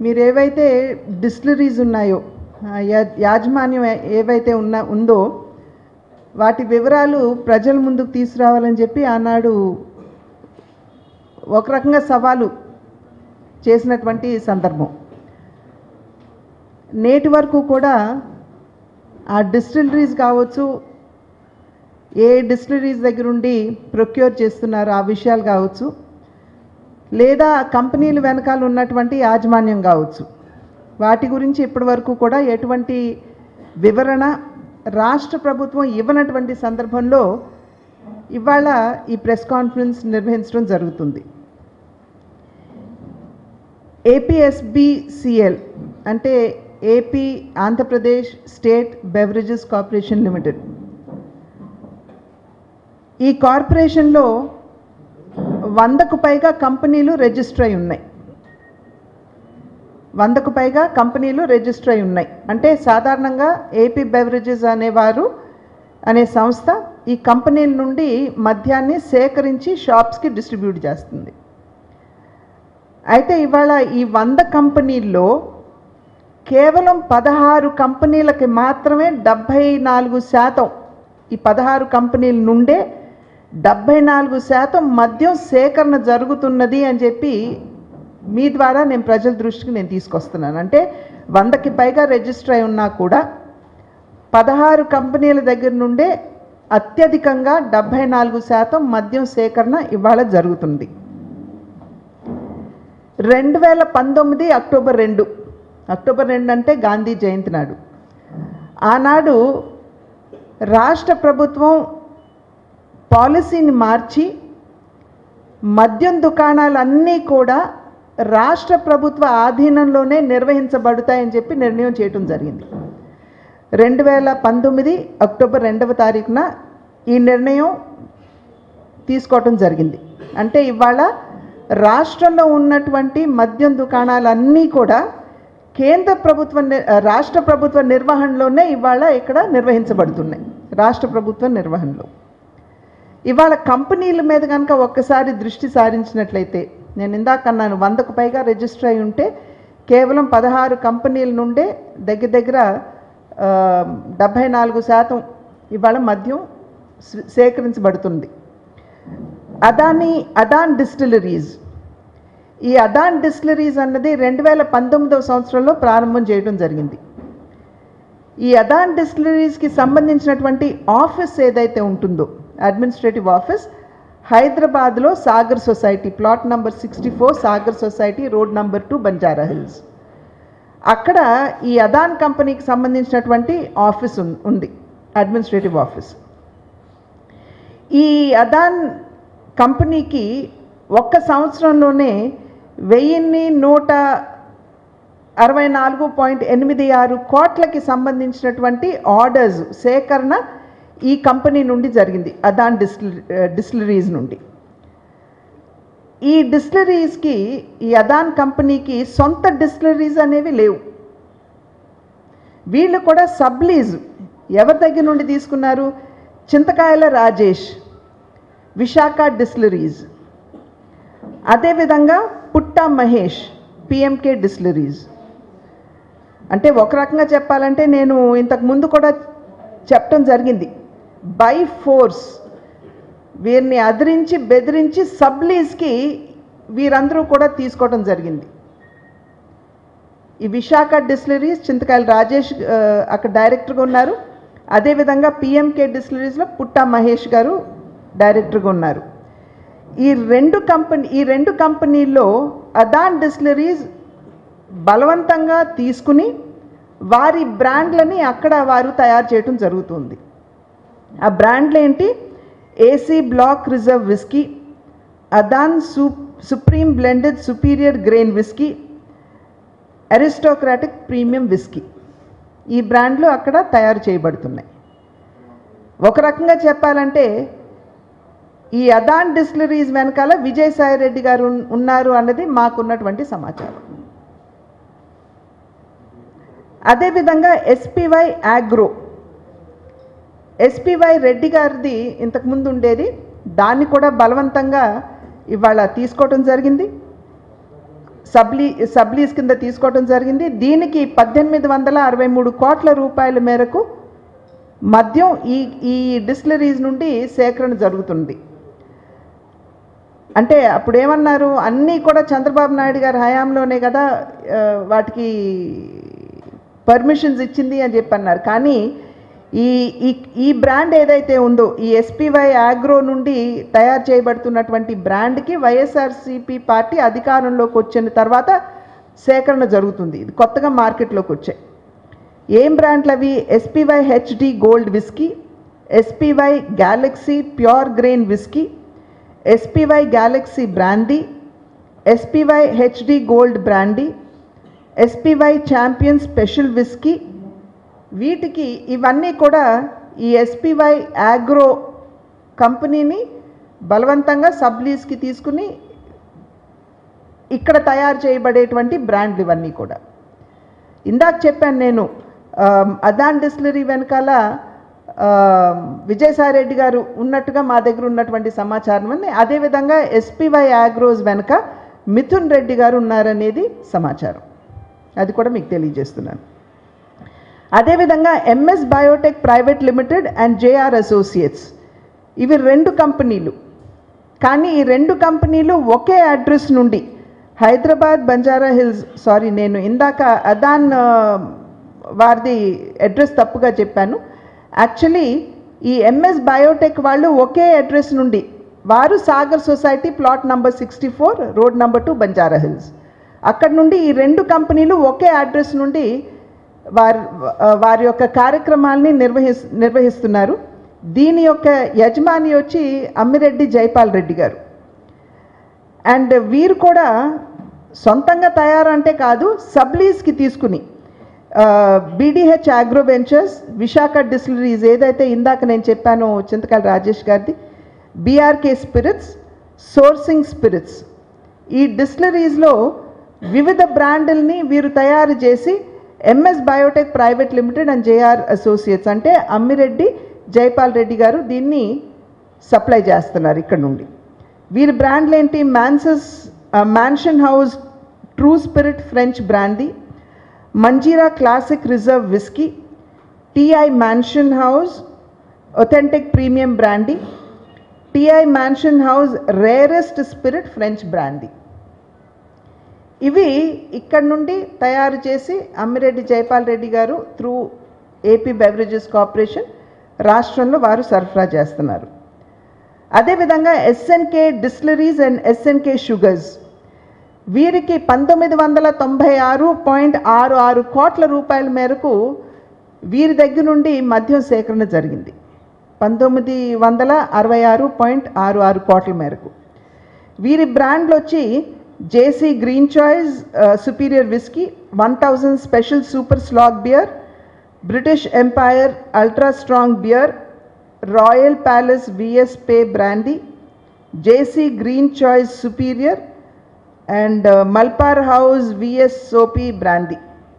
మీరు ఏవైతే డిస్టిలరీస్ ఉన్నాయో ఆ యా- యాజమాన్యం ఏ- ఏవైతే ఉన్న ఉందో వాటి వివరాలు ప్రజల ముందుకు తీసుకురావాలని చెప్పి ఆనాడు ఒక రకంగా సవాలు చేసినటువంటి సందర్భం నేటి వరకు కూడా ఆ డిస్టిలరీస్ కావచ్చు ఏ డిస్టిలరీస్ దగ్గర ఉండి ప్రొక్యూర్ చేస్తున్నారు ఆ విషయాలు కావచ్చు లేదా కంపెనీల వెనకాల ఉన్నటువంటి యాజమాన్యం కావచ్చు వాటి గురించి ఇప్పటి వరకు కూడా ఎటువంటి వివరణ రాష్ట్ర ప్రభుత్వం ఇవ్వనటువంటి సందర్భంలో ఇవాళ ఈ ప్రెస్ కాన్ఫరెన్స్ నిర్వహించడం జరుగుతుంది ఏపీఎస్బిసిఎల్ అంటే AP Andhra Pradesh state beverages corporation limited ఈ కార్పొరేషన్లో వందకు పైగా కంపెనీలు రిజిస్టర్ అయి ఉన్నాయి వందకు పైగా కంపెనీలు రిజిస్టర్ అయి ఉన్నాయి అంటే సాధారణంగా ఏపీ బెవరేజెస్ అనేవారు అనే సంస్థ ఈ కంపెనీల నుండి మద్యాన్ని సేకరించి షాప్స్కి డిస్ట్రిబ్యూట్ చేస్తుంది అయితే ఇవాళ ఈ వంద కంపెనీల్లో కేవలం పదహారు కంపెనీలకి మాత్రమే డెబ్భై నాలుగు శాతం ఈ పదహారు కంపెనీల నుండే డెబ్భై నాలుగు శాతం మద్యం సేకరణ జరుగుతున్నది అని చెప్పి మీ ద్వారా నేను ప్రజల దృష్టికి నేను తీసుకొస్తున్నాను అంటే వందకి పైగా రిజిస్టర్ అయి ఉన్నా కూడా పదహారు కంపెనీల దగ్గర నుండే అత్యధికంగా డెబ్భై నాలుగు శాతం మద్యం సేకరణ ఇవాళ జరుగుతుంది రెండు వేల పంతొమ్మిది అక్టోబర్ రెండు అక్టోబర్ రెండు అంటే గాంధీ జయంతి నాడు ఆనాడు రాష్ట్ర ప్రభుత్వం పాలసీని మార్చి మద్యం దుకాణాలన్నీ కూడా రాష్ట్ర ప్రభుత్వ ఆధీనంలోనే నిర్వహించబడతాయని చెప్పి నిర్ణయం చేయటం జరిగింది రెండు వేల పంతొమ్మిది అక్టోబర్ రెండవ తారీఖున ఈ నిర్ణయం తీసుకోవటం జరిగింది అంటే ఇవాళ రాష్ట్రంలో ఉన్నటువంటి మద్యం దుకాణాలన్నీ కూడా కేంద్ర ప్రభుత్వ ని- రాష్ట్ర ప్రభుత్వ నిర్వహణలోనే ఇవాళ ఇక్కడ నిర్వహించబడుతున్నాయి రాష్ట్ర ప్రభుత్వ నిర్వహణలో ఇవాళ కంపెనీల మీద కనుక ఒక్కసారి దృష్టి సారించినట్లయితే నేను ఇందాక అన్నాను వందకు పైగా రిజిస్టర్ అయి ఉంటే కేవలం పదహారు కంపెనీల నుండే దగ్గర దగ్గర ఆ, డెబ్భై నాలుగు శాతం ఇవాళ మద్యం సే- సేకరించబడుతుంది అదాని అదాన్ డిస్టిలరీస్ ఈ అదాన్ డిస్టిలరీస్ అన్నది రెండు వేల పంతొమ్మిదవ సంవత్సరంలో ప్రారంభం చేయడం జరిగింది ఈ అదాన్ డిస్టిలరీస్కి సంబంధించినటువంటి ఆఫీస్ ఏదైతే ఉంటుందో అడ్మినిస్ట్రేటివ్ ఆఫీస్ హైదరాబాద్లో Sagar society plot number sixty four Sagar society road number two Banjara Hills అక్కడ ఈ అదాన్ కంపెనీకి సంబంధించినటువంటి ఆఫీస్ ఉం- ఉంది అడ్మినిస్ట్రేటివ్ ఆఫీస్ ఈ అదాన్ కంపెనీకి ఒక్క సంవత్సరంలోనే వెయ్యిన్ని నూట అరవై నాలుగు పాయింట్ ఎనిమిది ఆరు కోట్లకి సంబంధించినటువంటి ఆర్డర్స్ సేకరణ ఈ కంపెనీ నుండి జరిగింది అదాన్ డిస్టిల్ డిస్టిలరీస్ నుండి ఈ డిస్టిలరీస్కి ఈ అదాన్ కంపెనీకి సొంత డిస్టిలరీస్ అనేవి లేవు వీళ్ళు కూడా సబ్లీజ్ ఎవరి దగ్గర నుండి తీసుకున్నారు చింతకాయల రాజేష్ విశాఖ డిస్టిలరీస్ అదేవిధంగా పుట్ట మహేష్ పిఎంకే డిస్టిలరీస్ అంటే ఒక రకంగా చెప్పాలంటే నేను ఇంతకు ముందు కూడా చెప్పడం జరిగింది బై ఫోర్స్ వీరిని అదిరించి బెదిరించి సబ్లీజ్కి వీరందరూ కూడా తీసుకోవడం జరిగింది ఈ విశాఖ డిస్టిలరీస్ చింతకాయల రాజేష్ ఆ, అక్కడ డైరెక్టర్గా ఉన్నారు అదేవిధంగా పిఎంకే డిస్టిలరీస్లో పుట్టా మహేష్ గారు డైరెక్టర్గా ఉన్నారు ఈ రెండు కంపెనీ ఈ రెండు కంపెనీల్లో అదాన్ డిస్టిలరీస్ బలవంతంగా తీసుకుని వారి బ్రాండ్లని అక్కడ వారు తయారు చేయటం జరుగుతుంది ఆ బ్రాండ్లు ఏంటి AC black reserve whisky Adan సూ supreme blended superior grain whisky aristocratic premium whisky ఈ బ్రాండ్లు అక్కడ తయారు చేయబడుతున్నాయి ఒక రకంగా చెప్పాలంటే ఈ అదాన్ డిస్టిలరీస్ వెనకాల విజయసాయి రెడ్డి గారు ఉన్- ఉన్నారు అన్నది మాకున్నటువంటి సమాచారం అదేవిధంగా ఎస్పీవై ఆగ్రో ఎస్పీవై రెడ్డి గారిది ఇంతకుముందు ఉండేది దాన్ని కూడా బలవంతంగా ఇవాళ తీసుకోవటం జరిగింది సబ్లీ సబ్లీస్ కింద తీసుకోవడం జరిగింది దీనికి పద్దెనిమిది వందల అరవై మూడు కోట్ల రూపాయల మేరకు మద్యం ఈ ఈ డిస్టిలరీస్ నుండి సేకరణ జరుగుతుంది అంటే అప్పుడు ఏమన్నారు అన్నీ కూడా చంద్రబాబు నాయుడు గారి హయాంలోనే కదా ఆ, వాటికి పర్మిషన్స్ ఇచ్చింది అని చెప్పి అన్నారు కానీ ఈ ఈ ఈ బ్రాండ్ ఏదైతే ఉందో ఈ ఎస్పీవై ఆగ్రో నుండి తయారు చేయబడుతున్నటువంటి బ్రాండ్కి వైఎస్ఆర్సీపీ పార్టీ అధికారంలోకి వచ్చిన తర్వాత సేకరణ జరుగుతుంది ఇది కొత్తగా మార్కెట్లోకి వచ్చాయి ఏం బ్రాండ్లు అవి SPY HD gold whisky SPY galaxy pure grain whisky SPY galaxy brandy SPY HD gold brandy SPY champion special whisky వీటికి ఇవన్నీ కూడా ఈ ఎస్పీవై ఆగ్రో కంపెనీని బలవంతంగా సబ్లీస్కి తీసుకుని ఇక్కడ తయారు చేయబడేటువంటి బ్రాండ్లు ఇవన్నీ కూడా ఇందాక చెప్పాను నేను ఆమ్, అదాన్ డిస్టిలరీ వెనకాల ఆమ్, విజయసాయిరెడ్డి గారు ఉన్నట్టుగా మా దగ్గర ఉన్నటువంటి సమాచారం అని అదేవిధంగా ఎస్పీవై ఆగ్రోస్ వెనక మిథున్ రెడ్డి గారు ఉన్నారనేది సమాచారం అది కూడా మీకు తెలియజేస్తున్నాను అదేవిధంగా MS biotech private limited and JR associates ఇవి రెండు కంపెనీలు కానీ ఈ రెండు కంపెనీలు ఒకే అడ్రస్ నుండి హైదరాబాద్ బంజారా హిల్స్ సారీ నేను ఇందాక అదాన్ ఆ, వారిది అడ్రస్ తప్పుగా చెప్పాను యాక్చువల్లీ ఈ ఎంఎస్ బయోటెక్ వాళ్ళు ఒకే అడ్రస్ నుండి వారు Sagar society plot number sixty four road number two Banjara Hills అక్కడ నుండి ఈ రెండు కంపెనీలు ఒకే అడ్రస్ నుండి వారి వారి యొక్క కార్యక్రమాల్ని నిర్వహిస్ నిర్వహిస్తున్నారు దీని యొక్క యజమాని వచ్చి అమ్మిరెడ్డి జైపాల్ రెడ్డి గారు అండ్ వీరు కూడా సొంతంగా తయారంటే కాదు సబ్లీస్కి తీసుకుని BDH agro ventures Visakha distilleries ఏదైతే ఇందాక నేను చెప్పానో చింతకాల రాజేష్ గారిది బీఆర్కే స్పిరిట్స్ సోర్సింగ్ స్పిరిట్స్ ఈ డిస్టిలరీస్లో వివిధ బ్రాండుల్ని వీరు తయారు చేసి MS biotech private limited and JR associates అంటే అమ్మిరెడ్డి జైపాల్ రెడ్డి గారు దీన్ని సప్లై చేస్తున్నారు ఇక్కడ నుండి వీరి బ్రాండ్లు ఏంటి మ్యాన్సస్ mansion house true spirit French brandy Manjeera classic reserve whisky TI mansion house authentic premium brandy TI mansion house rarest spirit French brandy ఇవి ఇక్కడ నుండి తయారు చేసి అమ్మిరెడ్డి జైపాల్ రెడ్డి గారు త్రూ ఏపీ బెవరేజెస్ కార్పొరేషన్ రాష్ట్రంలో వారు సరఫరా చేస్తున్నారు అదేవిధంగా SNK distilleries and SNK sugars వీరికి పంతొమ్మిది వందల తొంభై ఆరు పాయింట్ ఆరు ఆరు కోట్ల రూపాయల మేరకు వీరి దగ్గర నుండి మద్యం సేకరణ జరిగింది పంతొమ్మిది వందల అరవై ఆరు పాయింట్ ఆరు ఆరు కోట్ల మేరకు వీరి బ్రాండ్లు వచ్చి JC green choice superior whisky one thousand special super స్లాగ్ beer British empire ultra strong beer royal palace VSOP brandy JC green choice superior and మల్పార్ హౌస్ విఎస్ సోపీ బ్రాందీ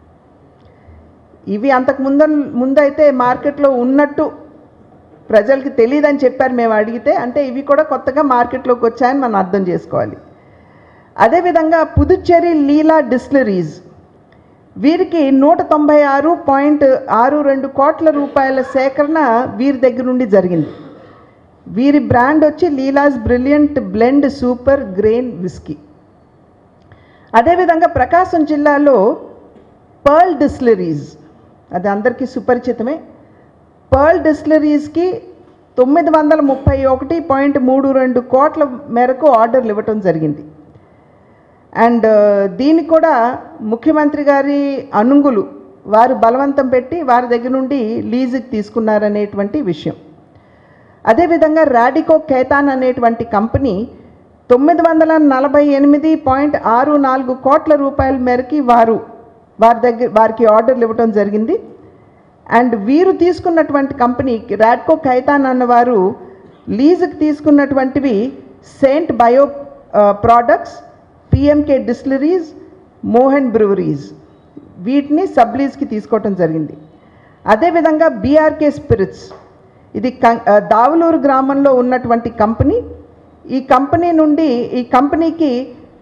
ఇవి అంతకు ముంద ముందైతే మార్కెట్లో ఉన్నట్టు ప్రజలకి తెలియదని చెప్పారు మేము అడిగితే అంటే ఇవి కూడా కొత్తగా మార్కెట్లోకి వచ్చాయని మనం అర్థం చేసుకోవాలి అదేవిధంగా పుదుచ్చేరి లీలా డిస్టిలరీస్ వీరికి నూట తొంభై ఆరు పాయింట్ ఆరు రెండు కోట్ల రూపాయల సేకరణ వీరి దగ్గర నుండి జరిగింది వీరి బ్రాండ్ వచ్చి Leela's brilliant blend super grain whisky అదేవిధంగా ప్రకాశం జిల్లాలో పర్ల్ డిస్టిలరీస్ అది అందరికీ సుపరిచితమే పర్ల్ డిస్టిలరీస్కి తొమ్మిది వందల ముప్పై ఒకటి పాయింట్ మూడు రెండు కోట్ల మేరకు ఆర్డర్లు ఇవ్వటం జరిగింది అండ్ దీనికి కూడా ముఖ్యమంత్రి గారి అనుంగులు వారు బలవంతం పెట్టి వారి దగ్గర నుండి లీజుకి తీసుకున్నారనేటువంటి విషయం అదేవిధంగా రాడికో ఖేతాన్ అనేటువంటి కంపెనీ తొమ్మిది వందల నలభై ఎనిమిది పాయింట్ ఆరు నాలుగు కోట్ల రూపాయల మేరకి వారు వారి దగ్గర వారికి ఆర్డర్లు ఇవ్వడం జరిగింది అండ్ వీరు తీసుకున్నటువంటి కంపెనీకి రాడ్కో ఖైతాన్ అన్నవారు లీజుకి తీసుకున్నటువంటివి saint bio products PMK distilleries Mohan breweries వీటిని సబ్లీజ్కి తీసుకోవటం జరిగింది అదేవిధంగా బీఆర్కే స్పిరిట్స్ ఇది కం- ఆ, దావులూరు గ్రామంలో ఉన్నటువంటి కంపెనీ ఈ కంపెనీ నుండి ఈ కంపెనీకి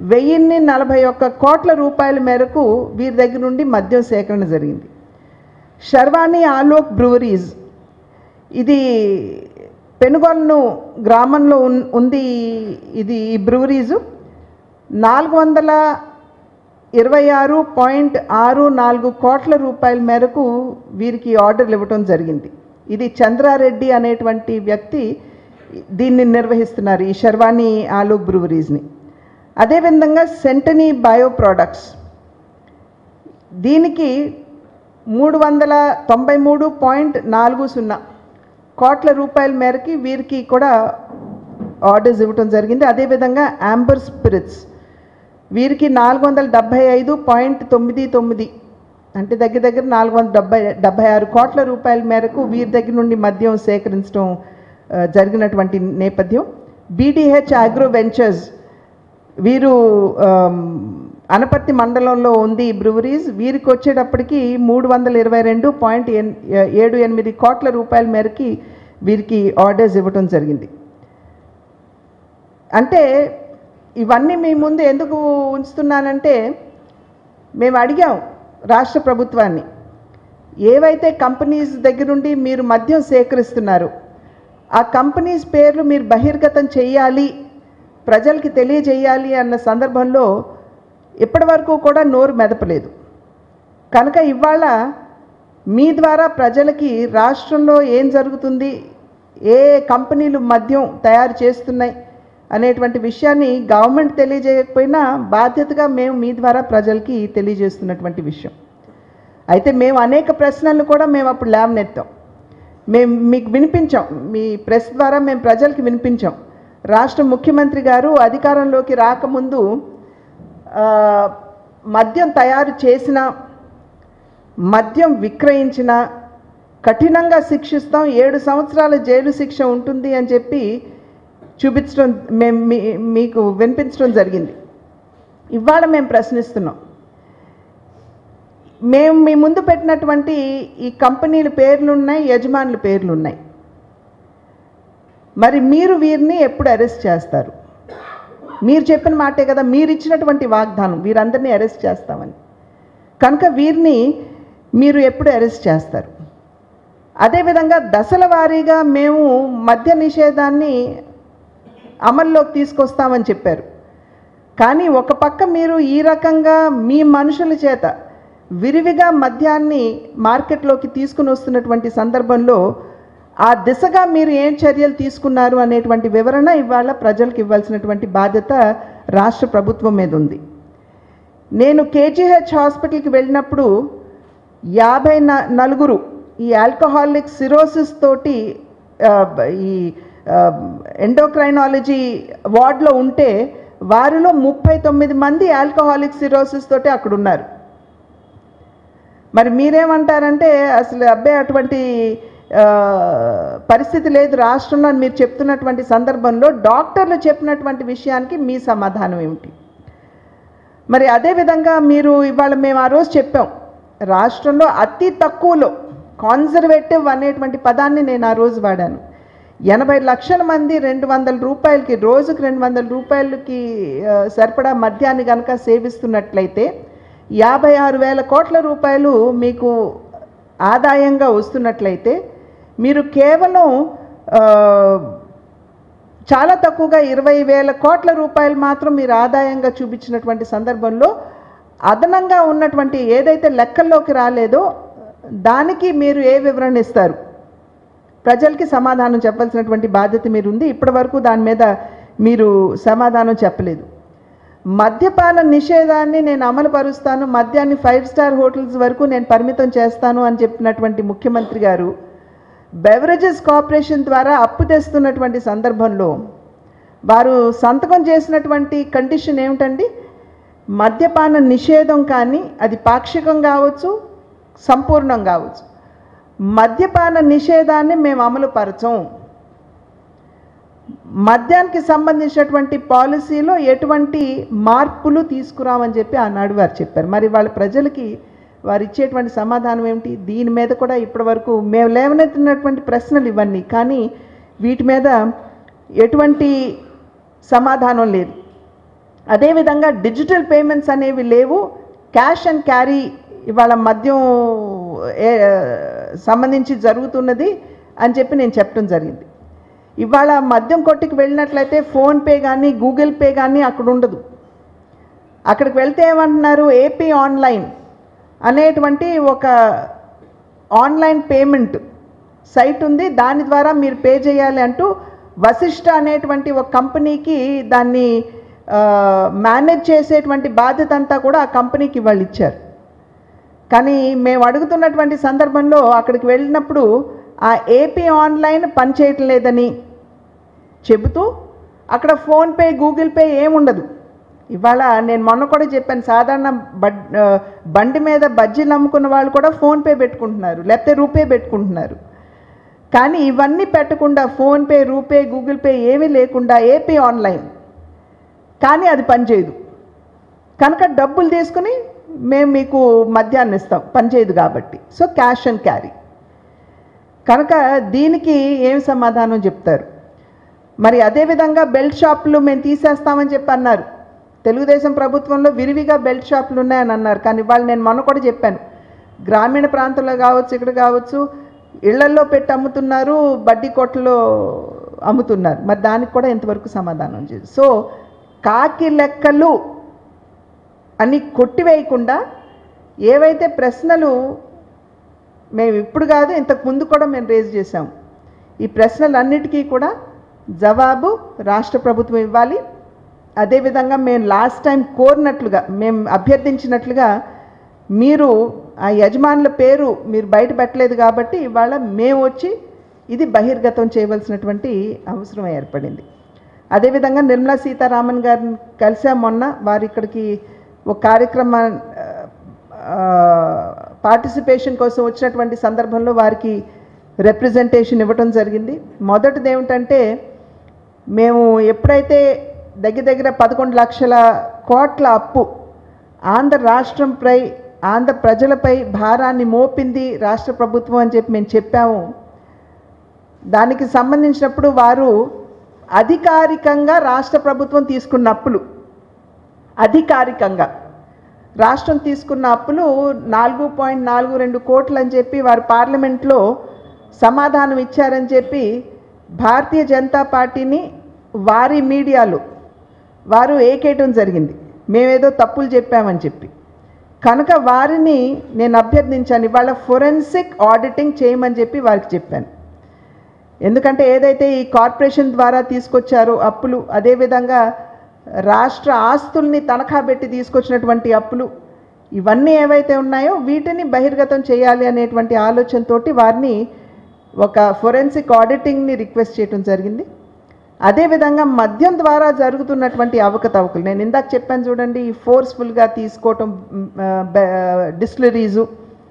వెయ్యిన్ని నలభై ఒక్క కోట్ల రూపాయల మేరకు వీరి దగ్గర నుండి మద్యం సేకరణ జరిగింది శర్వాణి ఆలోక్ బ్రూవరీస్ ఇది పెనుగొలను గ్రామంలో ఉన్ ఉంది ఇది ఈ బ్రూవరీసు నాలుగు వందల ఇరవై ఆరు పాయింట్ ఆరు నాలుగు కోట్ల రూపాయల మేరకు వీరికి ఆర్డర్లు ఇవ్వటం జరిగింది ఇది చంద్రారెడ్డి అనేటువంటి వ్యక్తి దీన్ని నిర్వహిస్తున్నారు ఈ శర్వాణి ఆలు బ్రూవరీస్ని అదేవిధంగా సెంటనీ బయో ప్రోడక్ట్స్ దీనికి మూడు వందల తొంభై మూడు పాయింట్ నాలుగు సున్నా కోట్ల రూపాయల మేరకి వీరికి కూడా ఆర్డర్స్ ఇవ్వటం జరిగింది అదేవిధంగా యాంబర్ స్పిరిట్స్ వీరికి నాలుగు వందల డెబ్భై ఐదు పాయింట్ తొమ్మిది తొమ్మిది అంటే దగ్గర దగ్గర నాలుగు వందల డెబ్బై డెబ్బై ఆరు కోట్ల రూపాయల మేరకు వీరి దగ్గర నుండి మద్యం సేకరించడం ఆ, జరిగినటువంటి నేపథ్యం బీడీహెచ్ అగ్రో వెంచర్స్ వీరు ఆమ్, అనపర్తి మండలంలో ఉంది ఈ బ్రూవరీస్ వీరికి వచ్చేటప్పటికి మూడు వందల ఇరవై రెండు పాయింట్ ఎన్- ఏడు ఎనిమిది కోట్ల రూపాయల మేరకి వీరికి ఆర్డర్స్ ఇవ్వటం జరిగింది అంటే ఇవన్నీ మీ ముందు ఎందుకు ఉంచుతున్నానంటే మేము అడిగాం రాష్ట్ర ప్రభుత్వాన్ని ఏవైతే కంపెనీస్ దగ్గర నుండి మీరు మద్యం సేకరిస్తున్నారు ఆ కంపెనీస్ పేర్లు మీరు బహిర్గతం చేయాలి ప్రజలకి తెలియజేయాలి అన్న సందర్భంలో ఇప్పటి వరకు కూడా నోరు మెదపలేదు కనుక ఇవాళ మీ ద్వారా ప్రజలకి రాష్ట్రంలో ఏం జరుగుతుంది ఏ కంపెనీలు మద్యం తయారు చేస్తున్నాయి అనేటువంటి విషయాన్ని గవర్నమెంట్ తెలియజేయకపోయినా బాధ్యతగా మేము మీ ద్వారా ప్రజలకి తెలియజేస్తున్నటువంటి విషయం అయితే మేము అనేక ప్రశ్నలు కూడా మేము అప్పుడు లేవనెత్తాం మేము మీకు వినిపించాం మీ ప్రెస్ ద్వారా మేము ప్రజలకి వినిపించాం రాష్ట్ర ముఖ్యమంత్రి గారు అధికారంలోకి రాకముందు ఆ, మద్యం తయారు చేసిన మద్యం విక్రయించిన కఠినంగా శిక్షిస్తాం ఏడు సంవత్సరాల జైలు శిక్ష ఉంటుంది అని చెప్పి చూపించడం మేము మీ- మీకు వినిపించడం జరిగింది ఇవాళ మేము ప్రశ్నిస్తున్నాం మేము మీ ముందు పెట్టినటువంటి ఈ కంపెనీల పేర్లు ఉన్నాయి యజమానుల పేర్లు ఉన్నాయి మరి మీరు వీరిని ఎప్పుడు అరెస్ట్ చేస్తారు మీరు చెప్పిన మాటే కదా మీరు ఇచ్చినటువంటి వాగ్దానం వీరందరినీ అరెస్ట్ చేస్తామని కనుక వీరిని మీరు ఎప్పుడు అరెస్ట్ చేస్తారు అదేవిధంగా దశల వారీగా మేము మద్య నిషేధాన్ని అమల్లోకి తీసుకొస్తామని చెప్పారు కానీ ఒక పక్క మీరు ఈ రకంగా మీ మనుషుల చేత విరివిగా మద్యాన్ని మార్కెట్లోకి తీసుకుని వస్తున్నటువంటి సందర్భంలో ఆ దిశగా మీరు ఏం చర్యలు తీసుకున్నారు అనేటువంటి వివరణ ఇవాళ ప్రజలకు ఇవ్వాల్సినటువంటి బాధ్యత రాష్ట్ర ప్రభుత్వం మీద ఉంది నేను కేజీహెచ్ హాస్పిటల్కి వెళ్ళినప్పుడు యాభై న- నలుగురు ఈ ఆల్కహాలిక్ సిరోసిస్ తోటి ఆ, బ- ఈ ఎండోక్రైనాలజీ వార్డ్లో ఉంటే వారిలో ముప్పై తొమ్మిది మంది ఆల్కహాలిక్ సిరోసిస్ తోటి అక్కడ ఉన్నారు మరి మీరేమంటారంటే అసలు అబ్బాయి అటువంటి ఆ, పరిస్థితి లేదు రాష్ట్రంలో అని మీరు చెప్తున్నటువంటి సందర్భంలో డాక్టర్లు చెప్పినటువంటి విషయానికి మీ సమాధానం ఏమిటి మరి అదేవిధంగా మీరు ఇవాళ మేము ఆ రోజు చెప్పాం రాష్ట్రంలో అతి తక్కువలో కాన్జర్వేటివ్ అనేటువంటి పదాన్ని నేను ఆ రోజు వాడాను ఎనభై లక్షల మంది రెండు వందల రూపాయలకి రోజుకి రెండు వందల రూపాయలకి ఆ, సరిపడా మద్యాన్ని కనుక సేవిస్తున్నట్లయితే యాభై ఆరు వేల కోట్ల రూపాయలు మీకు ఆదాయంగా వస్తున్నట్లయితే మీరు కేవలం ఆ, చాలా తక్కువగా ఇరవై వేల కోట్ల రూపాయలు మాత్రం మీరు ఆదాయంగా చూపించినటువంటి సందర్భంలో అదనంగా ఉన్నటువంటి ఏదైతే లెక్కల్లోకి రాలేదో దానికి మీరు ఏ వివరణ ఇస్తారు ప్రజలకి సమాధానం చెప్పాల్సినటువంటి బాధ్యత మీరు ఉంది ఇప్పటి వరకు దాని మీద మీరు సమాధానం చెప్పలేదు మద్యపాన నిషేధాన్ని నేను అమలు పరుస్తాను మద్యాన్ని ఫైవ్ స్టార్ హోటల్స్ వరకు నేను పరిమితం చేస్తాను అని చెప్పినటువంటి ముఖ్యమంత్రి గారు బెవరేజెస్ కార్పొరేషన్ ద్వారా అప్పు తెస్తున్నటువంటి సందర్భంలో వారు సంతకం చేసినటువంటి కండిషన్ ఏమిటండి మద్యపాన నిషేధం కానీ అది పాక్షికం కావచ్చు సంపూర్ణం కావచ్చు మద్యపాన నిషేధాన్ని మేము అమలు పరచం మద్యానికి సంబంధించినటువంటి పాలసీలో ఎటువంటి మార్పులు తీసుకురామని చెప్పి ఆనాడు వారు చెప్పారు మరి వాళ్ళ ప్రజలకి వారు ఇచ్చేటువంటి సమాధానం ఏమిటి దీని మీద కూడా ఇప్పటివరకు మేము లేవనెత్తినటువంటి ప్రశ్నలు ఇవన్నీ కానీ వీటి మీద ఎటువంటి సమాధానం లేదు అదేవిధంగా డిజిటల్ పేమెంట్స్ అనేవి లేవు క్యాష్ అండ్ క్యారీ ఇవాళ మద్యం ఏ, సంబంధించి జరుగుతున్నది అని చెప్పి నేను చెప్పడం జరిగింది ఇవాళ మద్యం కొట్టుకు వెళ్ళినట్లయితే ఫోన్పే కానీ గూగుల్ పే కానీ అక్కడ ఉండదు అక్కడికి వెళ్తే ఏమంటున్నారు ఏపీ ఆన్లైన్ అనేటువంటి ఒక ఆన్లైన్ పేమెంట్ సైట్ ఉంది దాని ద్వారా మీరు పే చేయాలి అంటూ వశిష్ట అనేటువంటి ఒక కంపెనీకి దాన్ని ఆ, మేనేజ్ చేసేటువంటి బాధ్యత అంతా కూడా ఆ కంపెనీకి వాళ్ళు ఇచ్చారు కానీ మేము అడుగుతున్నటువంటి సందర్భంలో అక్కడికి వెళ్ళినప్పుడు ఆ ఏపీ ఆన్లైన్ పనిచేయటం లేదని చెబుతూ అక్కడ ఫోన్పే గూగుల్ పే ఏముండదు ఇవాళ నేను మొన్న కూడా చెప్పాను సాధారణ బడ్ ఆ, బండి మీద బజ్జీలు అమ్ముకున్న వాళ్ళు కూడా ఫోన్పే పెట్టుకుంటున్నారు లేకపోతే రూపే పెట్టుకుంటున్నారు కానీ ఇవన్నీ పెట్టకుండా ఫోన్పే రూపే గూగుల్ పే ఏమీ లేకుండా ఏపీ ఆన్లైన్ కానీ అది పనిచేయదు కనుక డబ్బులు తీసుకుని మేము మీకు మద్యాన్ని ఇస్తాం పనిచేయదు కాబట్టి సో క్యాష్ అండ్ క్యారీ కనుక దీనికి ఏం సమాధానం చెప్తారు మరి అదేవిధంగా బెల్ట్ షాపులు మేము తీసేస్తామని చెప్పి అన్నారు తెలుగుదేశం ప్రభుత్వంలో విరివిగా బెల్ట్ షాపులు ఉన్నాయని అన్నారు కానీ వాళ్ళు నేను మొన్న కూడా చెప్పాను గ్రామీణ ప్రాంతంలో కావచ్చు ఇక్కడ కావచ్చు ఇళ్లల్లో పెట్టి అమ్ముతున్నారు బడ్డీ కొట్టలో అమ్ముతున్నారు మరి దానికి కూడా ఇంతవరకు సమాధానం చేయదు సో కాకి లెక్కలు అని కొట్టివేయకుండా ఏవైతే ప్రశ్నలు మేము ఇప్పుడు కాదు ఇంతకు ముందు కూడా మేము రేజ్ చేశాం ఈ ప్రశ్నలన్నిటికీ కూడా జవాబు రాష్ట్ర ప్రభుత్వం ఇవ్వాలి అదేవిధంగా మేము లాస్ట్ టైం కోరినట్లుగా మేము అభ్యర్థించినట్లుగా మీరు ఆ యజమానుల పేరు మీరు బయట పెట్టలేదు కాబట్టి ఇవాళ మేము వచ్చి ఇది బహిర్గతం చేయవలసినటువంటి అవసరం ఏర్పడింది అదేవిధంగా నిర్మలా సీతారామన్ గారిని కలిసాం మొన్న వారు ఇక్కడికి ఒక కార్యక్రమ పార్టిసిపేషన్ కోసం వచ్చినటువంటి సందర్భంలో వారికి రిప్రజెంటేషన్ ఇవ్వటం జరిగింది మొదటిది ఏమిటంటే మేము ఎప్పుడైతే దగ్గర దగ్గర పదకొండు లక్షల కోట్ల అప్పు ఆంధ్ర రాష్ట్రంపై ఆంధ్ర ప్రజలపై భారాన్ని మోపింది రాష్ట్ర ప్రభుత్వం అని చెప్పి మేము చెప్పాము దానికి సంబంధించినప్పుడు వారు అధికారికంగా రాష్ట్ర ప్రభుత్వం తీసుకున్న అప్పులు అధికారికంగా రాష్ట్రం తీసుకున్న అప్పులు నాలుగు పాయింట్ నాలుగు రెండు కోట్లు అని చెప్పి వారు పార్లమెంట్లో సమాధానం ఇచ్చారని చెప్పి భారతీయ జనతా పార్టీని వారి మీడియాలో వారు ఏకేయటం జరిగింది మేమేదో తప్పులు చెప్పామని చెప్పి కనుక వారిని నేను అభ్యర్థించాను ఇవాళ ఫొరెన్సిక్ ఆడిటింగ్ చేయమని చెప్పి వారికి చెప్పాను ఎందుకంటే ఏదైతే ఈ కార్పొరేషన్ ద్వారా తీసుకొచ్చారో అప్పులు అదేవిధంగా రాష్ట్ర ఆస్తుల్ని తనఖా పెట్టి తీసుకొచ్చినటువంటి అప్పులు ఇవన్నీ ఏవైతే ఉన్నాయో వీటిని బహిర్గతం చేయాలి అనేటువంటి ఆలోచనతోటి వారిని ఒక ఫొరెన్సిక్ ఆడిటింగ్ని రిక్వెస్ట్ చేయడం జరిగింది అదేవిధంగా మద్యం ద్వారా జరుగుతున్నటువంటి అవకతవకలు నేను ఇందాక చెప్పాను చూడండి ఈ ఫోర్స్ఫుల్గా తీసుకోవటం డిస్టిలరీజు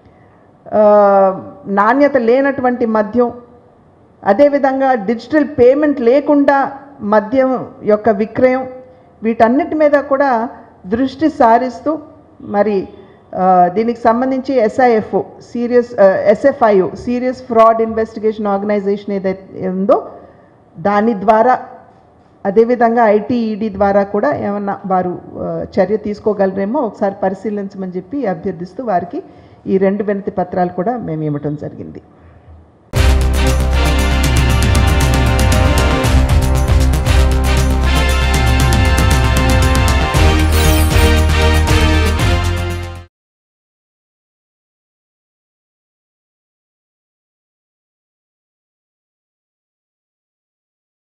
నాణ్యత లేనటువంటి మద్యం అదేవిధంగా డిజిటల్ పేమెంట్ లేకుండా మద్యం యొక్క విక్రయం వీటన్నిటి మీద కూడా దృష్టి సారిస్తూ మరి ఆ, దీనికి సంబంధించి SIF serious SFI serious fraud investigation organisation ఏదైతే ఉందో దాని ద్వారా అదేవిధంగా ఐటీఈడి ద్వారా కూడా ఏమన్నా వారు ఆ, చర్య తీసుకోగలరేమో ఒకసారి పరిశీలించమని చెప్పి అభ్యర్థిస్తూ వారికి ఈ రెండు వినతి పత్రాలు కూడా మేము ఇవ్వటం జరిగింది